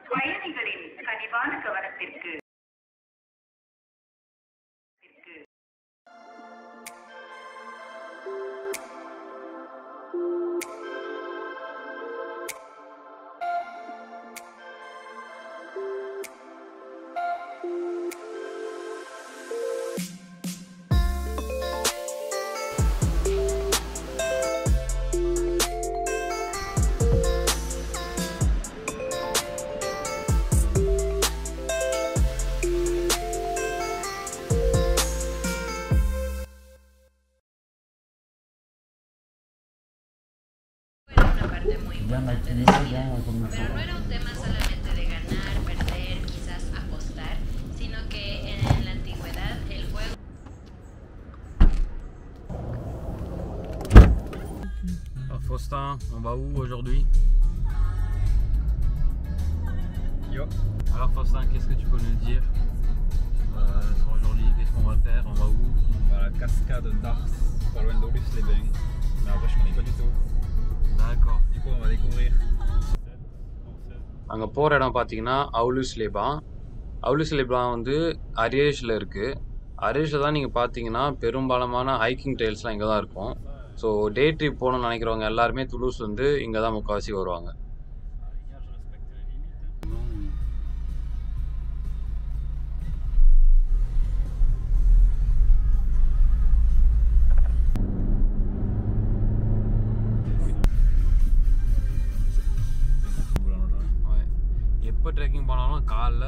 பயணிகளின் கனிவான கவனத்திற்கு Era una parte muy importante de su vida, pero no era un tema solamente de ganar, perder, quizás apostar, sino que en la antigüedad el juego Alors Faustin, on va où aujourd'hui Yo. Alors Faustin, qu'est-ce que tu peux nous dire euh, sur aujourd'hui Qu'est-ce qu'on va faire On va où On va à la cascade d'Ars, pas loin d'Aulus-les-Bains. Mais après, je connais pas du tout. D'accord. Du coup, on va découvrir. அங்கே போகிற இடம் பார்த்தீங்கன்னா அவுலுஸ் லேபா அவுலுஸ் லேபா வந்து அரியேஷில் இருக்குது அரியேஷில் தான் நீங்கள் பார்த்தீங்கன்னா பெரும்பாலான ஹைக்கிங் ட்ரெயில்ஸ்லாம் இங்கே தான் இருக்கும் ஸோ டே ட்ரிப் போகணும்னு நினைக்கிறவங்க எல்லாருமே துலூஸ் வந்து இங்கே தான் முக்கால்வாசி வருவாங்க எப்போ ட்ரெக்கிங் போனாலும் காலைல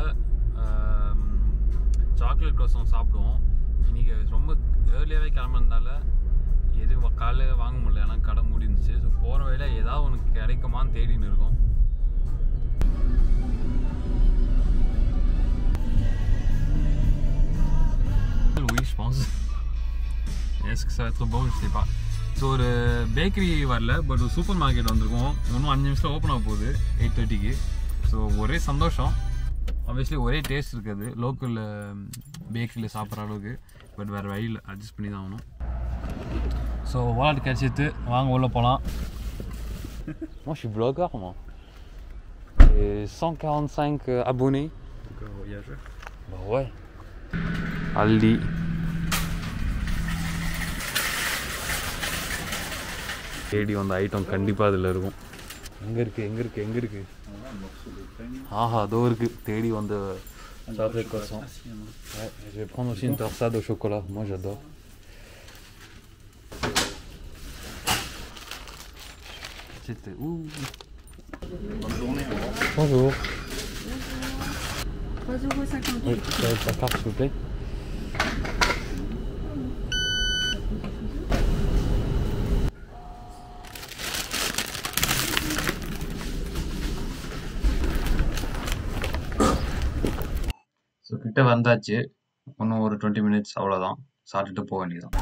சாக்லேட் கோசம் சாப்பிடுவோம் இன்றைக்கி ரொம்ப ஏர்லியாகவே கிளம்புறதுனால எதுவும் காலையில் வாங்க முடியல ஏன்னா கடை மூடி இருந்துச்சு ஸோ போகிற வழியில் ஏதாவது ஒன்று கிடைக்குமான்னு தேடின்னு இருக்கோம் Oui, je pense. Est-ce que ça va être bon? Je sais pas. So ஒரு பேக்கரி வரல பட் ஒரு சூப்பர் மார்க்கெட் வந்திருக்கோம் இன்னும் அஞ்சு நிமிஷத்தில் ஓப்பன் ஆக போகுது எயிட் தேர்ட்டிக்கு ஸோ ஒரே சந்தோஷம் ஆப்வியஸ்லி ஒரே டேஸ்ட் இருக்குது லோக்கல் பேக்கரியில் சாப்பிட்ற அளவுக்கு பட் வேறு வழியில் அட்ஜஸ்ட் பண்ணி தான் ஆகணும் ஸோ வாலெட் கிடச்சிட்டு வாங்க உள்ளே போகலாம் Moi, je suis blogueur, moi. Et 145 euh, abonnés. Encore voyageur. Bah ouais. Aldi. தேடி வந்த ஐட்டம் கண்டிப்பாக அதில் இருக்கும் எங்கே இருக்குது எங்கே இருக்குது எங்கே இருக்குது ஆஹா அதோ இருக்குது தேடி வந்த சாக்லேட் கோசம் Ouais, je vais prendre aussi une torsade au chocolat. Moi, j'adore. C'était où Bonne journée, au revoir. Bonjour. 3,50€. Oui, vous avez ta carte, s'il vous plaît so கிட்ட வந்தாச்சு இன்னும் ஒரு டுவெண்ட்டி மினிட்ஸ் அவ்வளோதான் சாப்பிட்டுட்டு போக வேண்டியதான்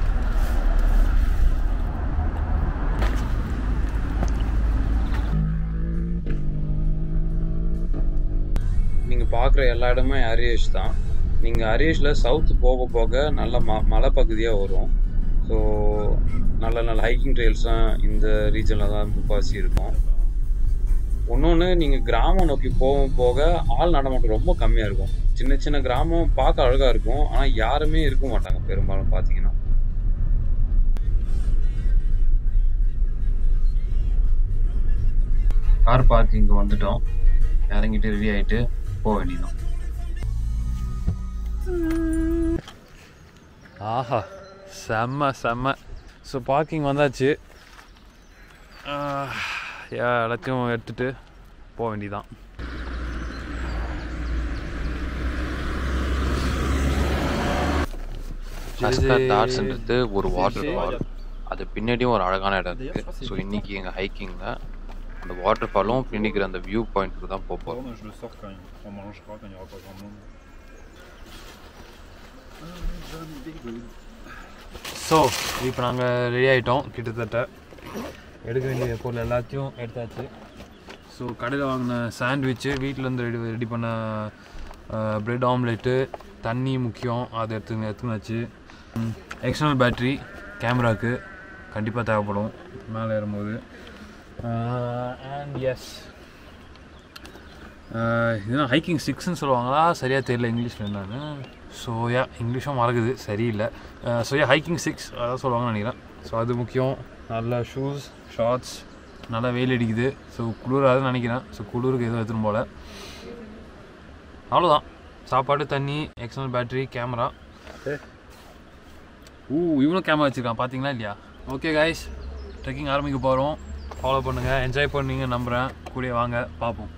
நீங்கள் பார்க்குற எல்லா இடமே அரியேஷ் தான் நீங்கள் அரியேஷில் சவுத் போக போக நல்ல ம மலை பகுதியாக வரும் ஸோ நல்ல நல்ல ஹைக்கிங் ட்ரெயில்ஸ் தான் இந்த ரீஜனில் தான் முக்கால்வாசி இருக்கும் இன்னொன்று நீங்கள் கிராமம் நோக்கி போக போக ஆள் நடமாட்டம் ரொம்ப கம்மியாக இருக்கும் சின்ன சின்ன கிராமம் பார்க்க அழகாக இருக்கும் ஆனால் யாருமே இருக்க மாட்டாங்க பெரும்பாலும் பார்த்தீங்கன்னா கார் பார்க்கிங்க்கு வந்துட்டோம் இறங்கிட்டு ரெடி ஆகிட்டு போக வேண்டியதான் ஆஹா செம்ம செம்ம ஸோ பார்க்கிங் வந்தாச்சு ஆஹ், யா, எல்லாத்தையும் எடுத்துட்டு போக வேண்டியதான் கஸ்கர் டாட்ஸ்ன்றது ஒரு வாட்டர் ஃபால் அது பின்னாடியும் ஒரு அழகான இடம் இருக்குது ஸோ இன்னைக்கு எங்கள் ஹைக்கிங்கில் அந்த வாட்டர் ஃபாலும் பின்னிக்கிற அந்த வியூ பாயிண்ட்டுக்கு தான் போக Bon, போகிறோம் mais je le sors quand on mangera, quand il n'y aura pas grand monde. So இப்போ நாங்கள் ரெடி ஆகிட்டோம் கிட்டத்தட்ட எடுக்க வேண்டிய பொருள் எல்லாத்தையும் எடுத்தாச்சு ஸோ கடையில் வாங்கின சாண்ட்விட்சு வீட்டிலேருந்து ரெடி ரெடி பண்ண ப்ரெட் ஆம்லெட்டு தண்ணி முக்கியம் அதை எடுத்து எடுத்துனாச்சு எக்ஸ்டர்னல் பேட்ரி கேமராவுக்கு கண்டிப்பாக தேவைப்படும் மேலே ஏறும்போது அண்ட் எஸ் இதுதான் ஹைக்கிங் சிக்ஸ்னு சொல்லுவாங்களா சரியாக தெரியல இங்கிலீஷில் என்னன்னு ஸோ யா இங்கிலீஷும் மறக்குது சரியில்லை ஸோ யா ஹைக்கிங் சிக்ஸ் அதான் சொல்லுவாங்கன்னு நினைக்கிறேன் ஸோ அது முக்கியம் நல்ல ஷூஸ் ஷார்ட்ஸ் நல்லா வெயில் அடிக்குது ஸோ குளிராதுன்னு நினைக்கிறேன் ஸோ குளிருக்கு எதுவும் எடுத்துன்னு போல அவ்வளோதான் சாப்பாடு தண்ணி எக்ஸ்டர்னல் பேட்டரி கேமரா ஊ இவனும் கேமரா வச்சுருக்கான் பார்த்தீங்களா இல்லையா ஓகே காய்ஸ் ட்ரெக்கிங் ஆரம்பிக்க போகிறோம் ஃபாலோ பண்ணுங்கள் என்ஜாய் பண்ணுவீங்க நம்புகிறேன் கூடயே வாங்க பார்ப்போம்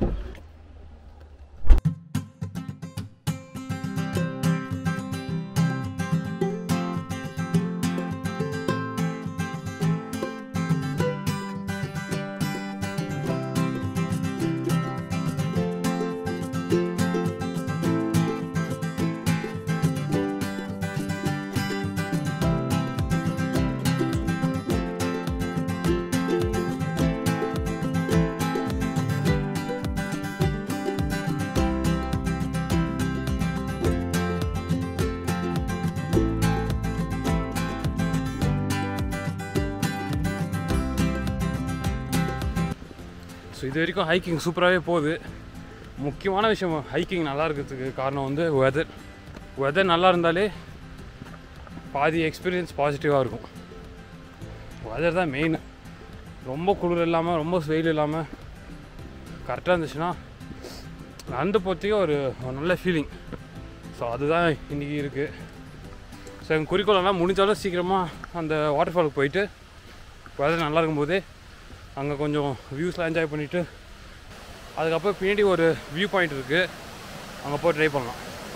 ஸோ இது வரைக்கும் ஹைக்கிங் சூப்பராகவே போகுது முக்கியமான விஷயம் ஹைக்கிங் நல்லா இருக்கிறதுக்கு காரணம் வந்து வெதர் வெதர் நல்லா இருந்தாலே பாதி எக்ஸ்பீரியன்ஸ் பாசிட்டிவாக இருக்கும் வெதர் தான் மெயின் ரொம்ப குளிர் இல்லாமல் ரொம்ப வெயில் இல்லாமல் கரெக்டாக இருந்துச்சுன்னா நடந்து போகிறதுக்கே ஒரு ஒரு நல்ல ஃபீலிங் ஸோ அதுதான் இன்றைக்கி இருக்குது ஸோ எங்கள் குறிக்கோளெல்லாம் முடிஞ்சாலும் சீக்கிரமாக அந்த வாட்டர் ஃபாலுக்கு போயிட்டு வெதர் நல்லா இருக்கும்போதே அங்கே கொஞ்சம் வியூஸ்லாம் என்ஜாய் பண்ணிவிட்டு அதுக்கப்புறம் பின்னாடி ஒரு வியூ பாயிண்ட் இருக்குது அங்கே போய் ட்ரை பண்ணலாம்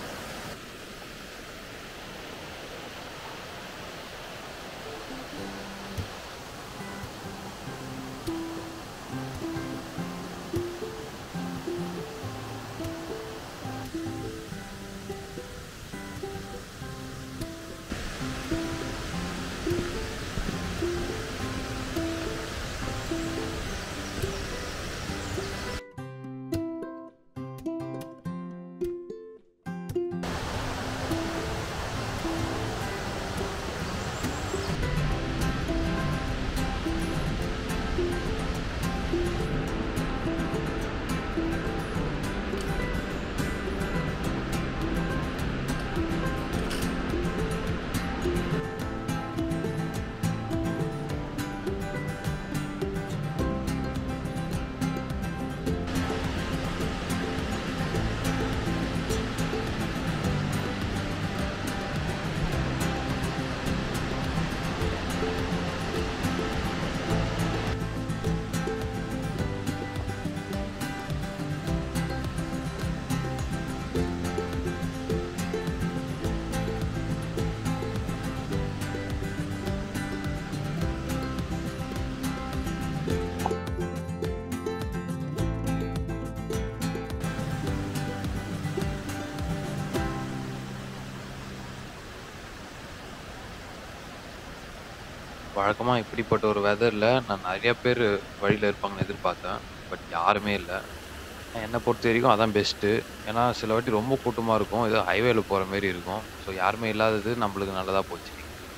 வழக்கமாக இப்படிப்பட்ட ஒரு வெதரில் நான் நிறைய பேர் வழியில் இருப்பாங்கன்னு எதிர்பார்த்தேன் பட் யாருமே இல்லை என்னை பொறுத்த வரைக்கும் அதான் பெஸ்ட்டு ஏன்னா சில வாட்டி ரொம்ப கூட்டமாக இருக்கும் ஏதோ ஹைவேல போகிற மாரி இருக்கும் ஸோ யாருமே இல்லாதது நம்மளுக்கு நல்லதாக போச்சு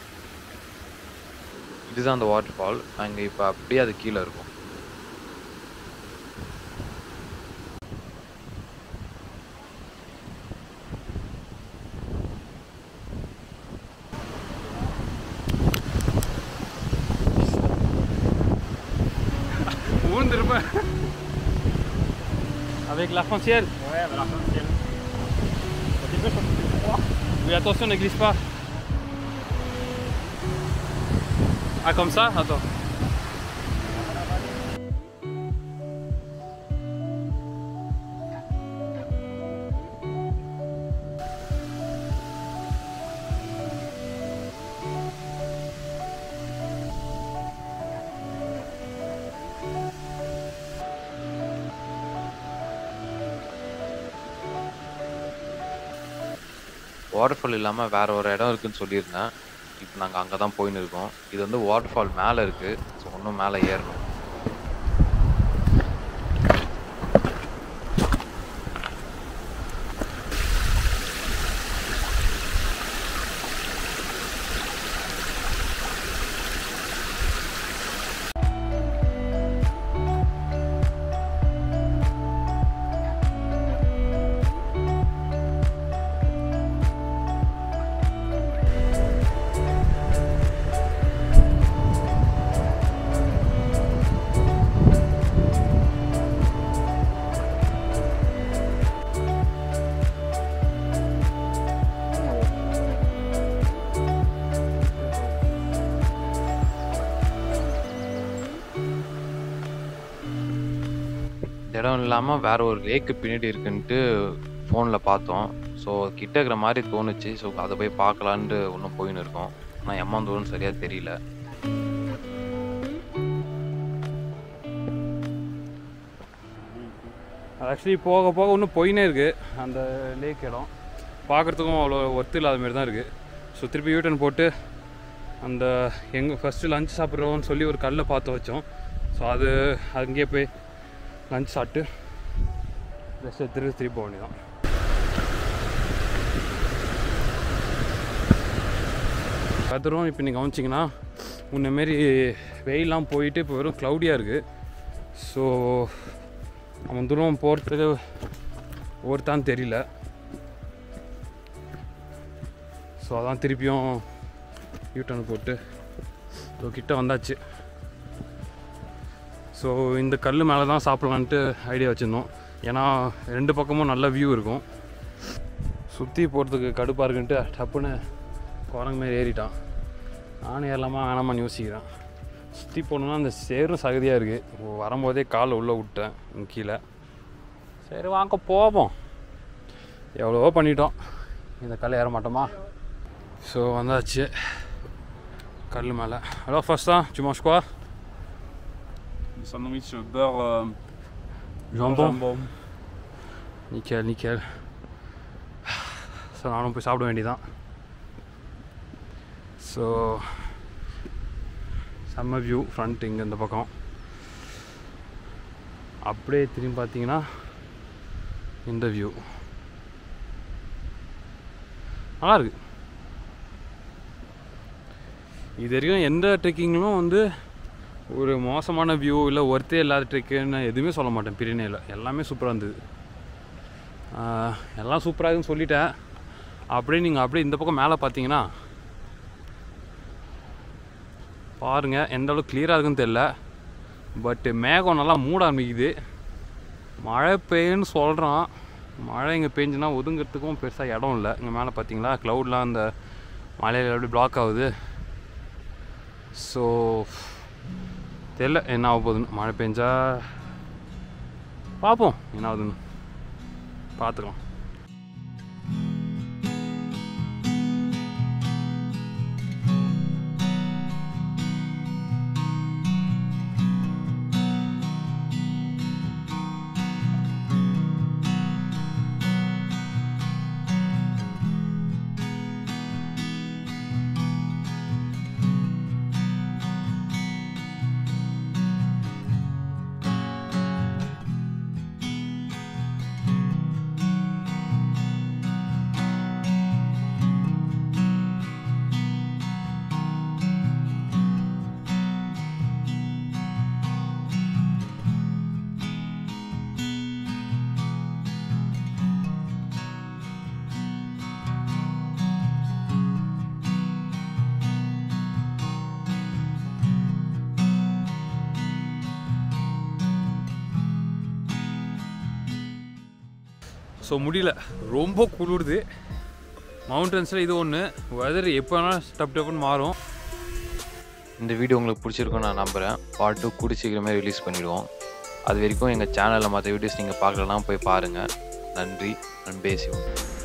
இதுதான் அந்த வாட்டர் ஃபால் அங்கே இப்போ அப்படியே அது கீழே இருக்கும் ஊர்ந்துருப்பேன் Avec l'arc-en-ciel Ouais, avec l'arc-en-ciel. Un petit peu sur le froid. Oui, attention, ne glisse pas. Ah, comme ça Attends. Waterfall இல்லாமல் வேற ஒரு இடம் இருக்குன்னு சொல்லியிருந்தேன் இப்போ நாங்கள் அங்கே தான் போயின்னு இருக்கோம் இது வந்து வாட்டர் ஃபால் மேலே இருக்குது ஸோ இன்னும் மேலே ஏறணும் இடம் இல்லாமல் வேற ஒரு லேக்கு பின்னாடி இருக்குன்ட்டு ஃபோனில் பார்த்தோம் ஸோ கிட்ட இருக்கிற மாதிரி தோணுச்சு ஸோ அதை போய் பார்க்கலான்ட்டு ஒன்றும் போயின்னு இருக்கோம் ஆனால் எம்மா தூரம்னு சரியாக தெரியல ஆக்சுவலி போக போக இன்னும் போயினே இருக்குது அந்த லேக் இடம் பார்க்குறதுக்கும் அவ்வளோ ஒர்த்து இல்லாத மாதிரி தான் இருக்குது ஸோ திருப்பி யூட்டன் போட்டு அந்த எங்கே ஃபஸ்ட்டு லஞ்ச் சாப்பிட்றோம்னு சொல்லி ஒரு கல்லை பார்த்து வச்சோம் ஸோ அது அங்கேயே போய் லஞ்ச் சாப்பிட்டு ரெஸ்ட் எடுத்துட்டு திருப்பி போக வேண்டியதான் கதிரும் இப்போ நீங்கள் கவனிச்சிங்கன்னா முன்னமாரி வெயிலாம் போயிட்டு இப்போ வெறும் க்ளவுடியாக இருக்குது ஸோ அவன் தூரம் போகிறதுக்கு ஒருத்தான்னு தெரியல ஸோ அதான் திருப்பியும் யூட்டர்ன் போட்டு ஸோ கிட்ட வந்தாச்சு ஸோ இந்த கல் மேலே தான் சாப்பிட்லான்ட்டு ஐடியா வச்சுருந்தோம் ஏன்னா ரெண்டு பக்கமும் நல்ல வியூ இருக்கும் சுற்றி போகிறதுக்கு கடுப்பாக இருக்குன்ட்டு டப்புன்னு குரங்கு மாரி ஏறிட்டான் நானும் ஏறலாமா வேணாமான்னு யோசிக்கிறேன் சுற்றி போகணுன்னா அந்த சேரும் சகதியாக இருக்குது வரும்போதே காலை உள்ளே விட்டேன் இங்க கீழே சரி வாங்க போவோம் எவ்வளவோ பண்ணிட்டோம் இந்த கல் ஏற மாட்டோமா ஸோ வந்தாச்சு கல் மேலே ஹலோ ஃபர்ஸ்ட் தான் சும்மா ஸ்குவா Sandwich beurre euh, ஜம்பம் jambon. நிக்கல் நிக்கல் ஸோ நானும் போய் சாப்பிட வேண்டியதான் ஸோ செம்ம வியூ ஃப்ரண்ட் இங்கே இந்த பக்கம் அப்படியே திரும்பி பார்த்தீங்கன்னா இந்த வியூ நல்லா இருக்கு இது வரைக்கும் எந்த ட்ரெக்கிங்லும் வந்து ஒரு மோசமான வியூ இல்லை ஒர்த்தே இல்லாத ட்ரெக்குன்னு எதுவுமே சொல்ல மாட்டேன் பிரினேல எல்லாமே சூப்பராக இருந்தது ஆஹ், எல்லாம் சூப்பராக இருக்குன்னு சொல்லிட்டேன் அப்படியே நீங்கள் அப்படியே இந்த பக்கம் மேலே பார்த்தீங்கன்னா பாருங்கள் எந்த அளவுக்கு கிளியராக இருக்குன்னு தெரில பட்டு மேகம் நல்லா மூட ஆரம்பிக்குது மழை பெய்யுன்னு சொல்கிறான் மழை இங்கே பெஞ்சுன்னா ஒதுங்கிறதுக்கும் பெருசாக இடம் இல்லை இங்கே மேலே பார்த்தீங்களா க்ளவுட்லாம் அந்த மலையில் எப்படி பிளாக் ஆகுது ஸோ தெரில என்ன ஆக போகுதுன்னு மழை பெஞ்சா பார்ப்போம் என்ன ஆகுதுன்னு பார்த்துக்கலாம் ஸோ முடியல ரொம்ப குளிருது மவுண்டன்ஸில் இது ஒன்று வெதர் எப்போ வேணாலும் டப் டப்புன்னு மாறும் இந்த வீடியோ உங்களுக்கு பிடிச்சிருக்கும்னு நான் நம்புகிறேன் பார்ட் டூ கூடி சீக்கிரமே ரிலீஸ் பண்ணிவிடுவோம் அது வரைக்கும் எங்கள் சேனலில் மற்ற வீடியோஸ் நீங்கள் பார்க்கலனா போய் பாருங்கள் நன்றி நண்பே சிவம்